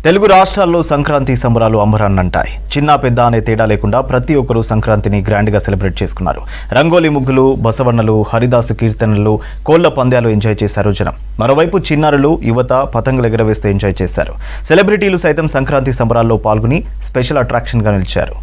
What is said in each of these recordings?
తెలుగు రాష్ట్రాల్లో సంక్రాంతి సంబరాలు అంబరాన్నంటాయి చిన్న పెద్ద అనే తేడా లేకుండా ప్రతి ఒక్కరూ సంక్రాంతిని గ్రాండ్గా సెలబ్రేట్ చేసుకున్నారు రంగోలీ ముగ్గులు బసవన్నలు హరిదాసు కీర్తనలు కోళ్ల పందాలు ఎంజాయ్ చేశారు జనం మరోవైపు చిన్నారులు యువత పతంగులు ఎగరవేస్తూ ఎంజాయ్ చేశారు సెలబ్రిటీలు సైతం సంక్రాంతి సంబరాల్లో పాల్గొని స్పెషల్ అట్రాక్షన్గా నిలిచారు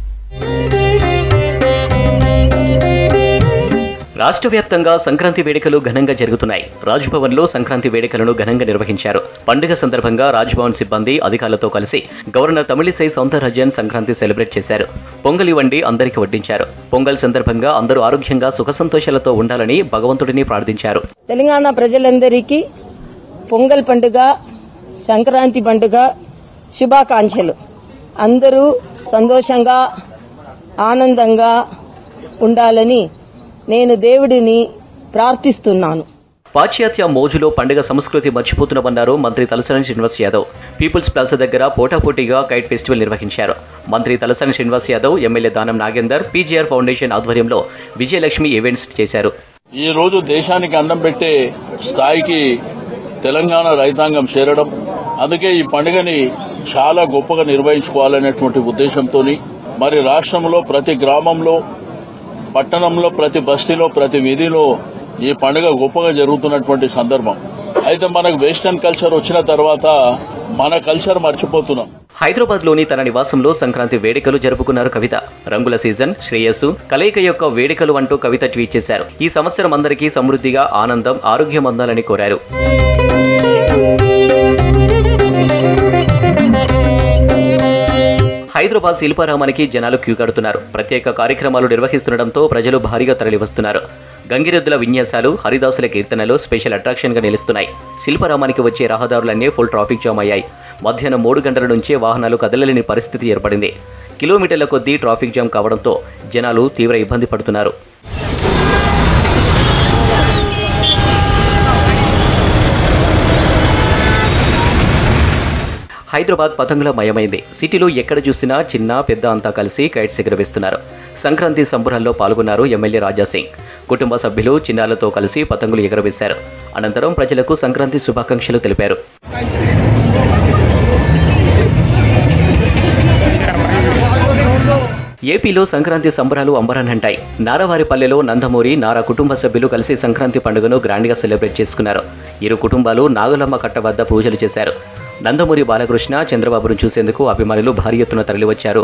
రాష్ట్ర వ్యాప్తంగా సంక్రాంతి వేడుకలు ఘనంగా జరుగుతున్నాయి రాజ్భవన్లో సంక్రాంతి వేడుకలను ఘనంగా నిర్వహించారు పండుగ సందర్భంగా రాజ్భవన్ సిబ్బంది అధికారులతో కలిసి గవర్నర్ తమిళిసై సౌందరరాజన్ సంక్రాంతి సెలబ్రేట్ చేశారు పొంగలి వండి అందరికీ వడ్డించారు పొంగల్ సందర్భంగా అందరూ ఆరోగ్యంగా సుఖ సంతోషాలతో ఉండాలని భగవంతుడిని ప్రార్థించారు తెలంగాణ ప్రజలందరికీ పొంగల్ పండుగ సంక్రాంతి పండుగ శుభాకాంక్షలు అందరూ సంతోషంగా ఆనందంగా ఉండాలని నేను దేవుడిని ప్రార్థిస్తున్నాను పాశ్చాత్య మోజులో పండుగ సంస్కృతి మర్చిపోతున్నామన్నారు మంత్రి తలసాని శ్రీనివాస్ యాదవ్ పీపుల్స్ ప్లాజా దగ్గర పోటాపోటీగా కైట్ ఫెస్టివల్ నిర్వహించారు మంత్రి తలసాని శ్రీనివాస్ యాదవ్ ఎమ్మెల్యే దానం నాగేందర్ పీజీఆర్ ఫౌండేషన్ ఆధ్వర్యంలో విజయలక్ష్మి ఈవెంట్స్ చేశారు ఈ రోజు దేశానికి అన్నం పెట్టే స్థాయికి తెలంగాణ రైతాంగం చేరడం అందుకే ఈ పండుగని చాలా గొప్పగా నిర్వహించుకోవాలనేటువంటి ఉద్దేశంతో మరి రాష్ట్రంలో ప్రతి గ్రామంలో పట్టణంలో ప్రతి బస్తీలో ప్రతి వీధిలో ఈ పండుగ గొప్పగా జరుగుతున్నటువంటి సందర్భం అయితే మనకు వెస్టర్న్ కల్చర్ వచ్చిన తర్వాత మన కల్చర్ మర్చిపోతున్నాం హైదరాబాద్ లోని తన నివాసంలో సంక్రాంతి వేడుకలు జరుపుకున్నారు కవిత రంగుల సీజన్ శ్రేయస్సు కలయిక యొక్క వేడుకలు అంటూ కవిత ట్వీట్ చేశారు ఈ సంవత్సరం అందరికీ సమృద్ధిగా ఆనందం ఆరోగ్యం అందాలని కోరారు హైదరాబాద్ శిల్పారామానికి జనాలు క్యూ కడుతున్నారు ప్రత్యేక కార్యక్రమాలు నిర్వహిస్తుండటంతో ప్రజలు భారీగా తరలివస్తున్నారు గంగిరెద్దుల విన్యాసాలు హరిదాసుల కీర్తనలు స్పెషల్ అట్రాక్షన్ గా నిలుస్తున్నాయి శిల్పారామానికి వచ్చే రహదారులన్నీ ఫుల్ ట్రాఫిక్ జామ్ అయ్యాయి మధ్యాహ్నం మూడు గంటల నుంచే వాహనాలు కదలలేని పరిస్థితి ఏర్పడింది కిలోమీటర్ల కొద్దీ ట్రాఫిక్ జామ్ కావడంతో జనాలు తీవ్ర ఇబ్బంది పడుతున్నారు హైదరాబాద్ పతంగుల మయమైంది సిటీలో ఎక్కడ చూసినా చిన్న పెద్ద అంతా కలిసి కైట్స్ ఎగురవేస్తున్నారు సంక్రాంతి సంబరాల్లో పాల్గొన్నారు ఎమ్మెల్యే రాజాసింగ్ కుటుంబ సభ్యులు చిన్నారులతో కలిసి పతంగులు ఎగురవేశారు అనంతరం ప్రజలకు సంక్రాంతి శుభాకాంక్షలు తెలిపారు ఏపీలో సంక్రాంతి సంబరాలు అంబరాన్నంటాయి నారవారిపల్లెలో నందమూరి నారా కుటుంబ సభ్యులు కలిసి సంక్రాంతి పండుగను గ్రాండ్గా సెలబ్రేట్ చేసుకున్నారు ఇరు కుటుంబాలు నాగులమ్మ కట్ట వద్ద పూజలు చేశారు నందమూరి బాలకృష్ణ చంద్రబాబును చూసేందుకు అభిమానులు భారీ ఎత్తున తరలివచ్చారు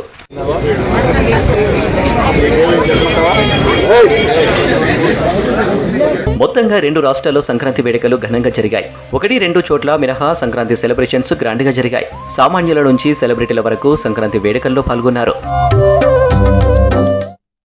మొత్తంగా రెండు రాష్ట్రాల్లో సంక్రాంతి వేడుకలు ఘనంగా జరిగాయి ఒకటి రెండు చోట్ల మినహా సంక్రాంతి సెలబ్రేషన్స్ గ్రాండ్గా జరిగాయి సామాన్యుల నుంచి సెలబ్రిటీల వరకు సంక్రాంతి వేడుకల్లో పాల్గొన్నారు